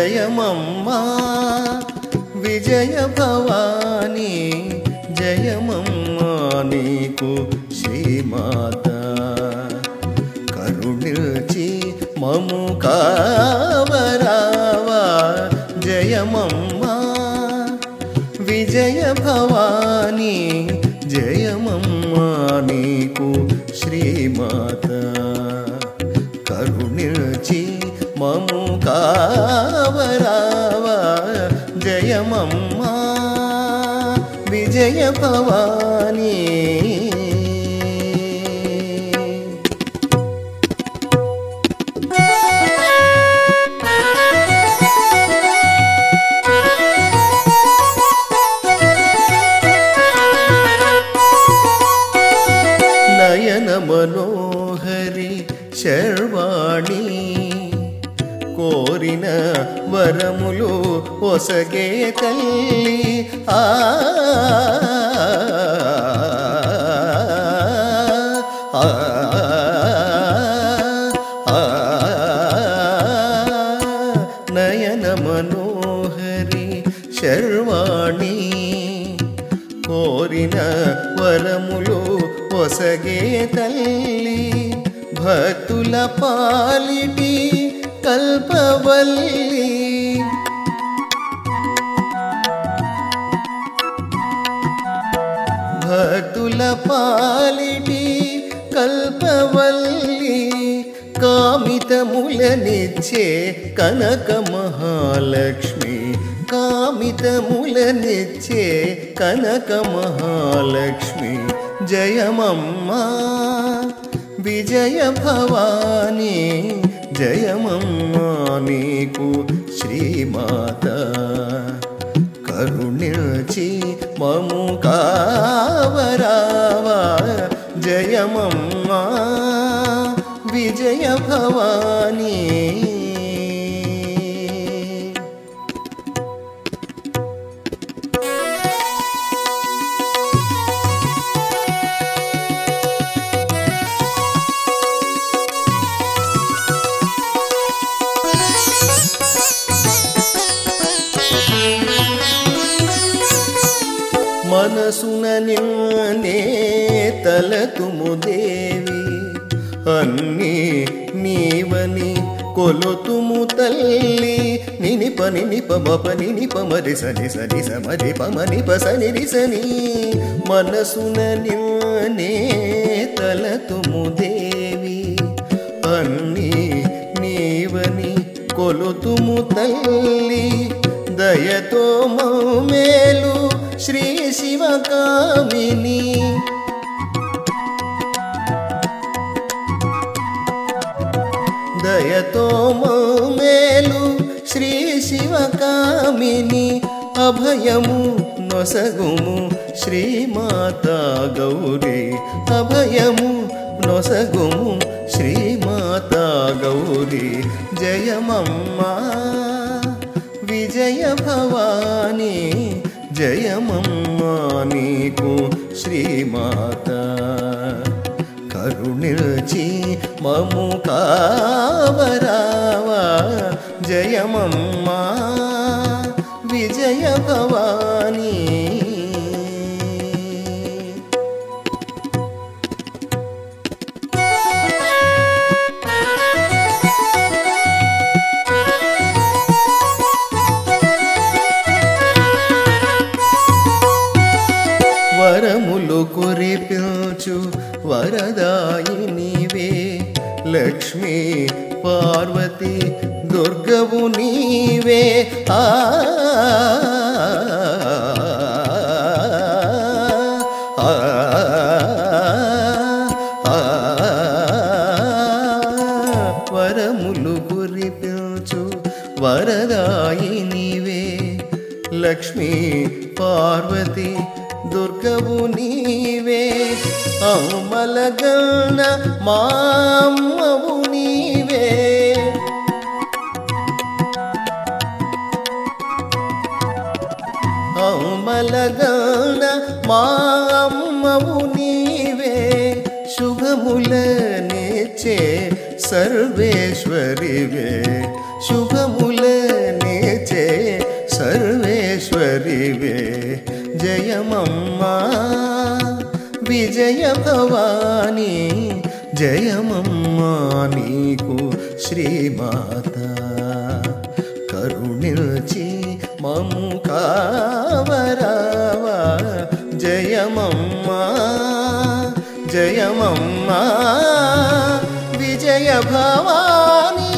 జయమమ్మా విజయ భవానీ జయమమ్మా నీకు శ్రీమాత కరుణిల్చి మము కావరావా జయమమ్మా విజయ భవానీ జయమమ్మా నీకు శ్రీమాత కరుణిల్చి మము కావరావా జయమమ్మా విజయ భవానీ నయన మనోహరి శర్వాణి కోరిన వరములు ఒసగే తల్లి ఆ ఆ, ఆ, నయన మనోహరి శర్వాణి కోరిన వరములు ఒసగే తల్లి భక్తుల పాలిటి కల్పవల్లి భక్తుల పాలిటి కల్పవల్లి కామితములనిచ్చే కనక మహాలక్ష్మి కామితములనిచ్చే కనక మహాలక్ష్మి జయమమ్మా విజయ భవానీ జయమమ్మా నీకు శ్రీమాత కరుణిల్చి మము కావరావా జయమమ్మా విజయ భవానీ మనసున నిన్నే తలతుము దేవి అన్నీ నీవని కొలుతుము తల్లి నినిప నినిప బప నినిప మరి సని సని సమరి పమని పసని సని మనసున నిన్నే తలతుము దేవి అన్నీ నీవని కొలుతుము తల్లి దయతో మేలు శ్రీ శివకామిని దయతో మేలు శ్రీ శివకామిని అభయము నొసగుము శ్రీమాత గౌరీ అభయము నొసగుము శ్రీమాత గౌరీ జయమమ్మా విజయ భవానీ జయమమ్మా నీకు శ్రీమాత కరుణిల్చి మము కావరావా జయమమ్మా విజయ భవానీ వరములు కురిపించు వరదాయినివే లక్ష్మీ పార్వతి దుర్గవు నీవే ఆ ఆ, ఆ, వరములు కురిపించు వరదాయినివే లక్ష్మీ పార్వతి దుర్గవు నీవే అమలగన్న మామ్మవు నీవే అమలగన్న మామ్మవు నీవే శుభములనిచ్చే సర్వేశ్వరివే శుభములనిచ్చే విజయ భవానీ జయమమ్మా నీకు శ్రీమాత కరుణిల్చి మము కావరావా జయమమ్మా జయమమ్మా విజయ భవానీ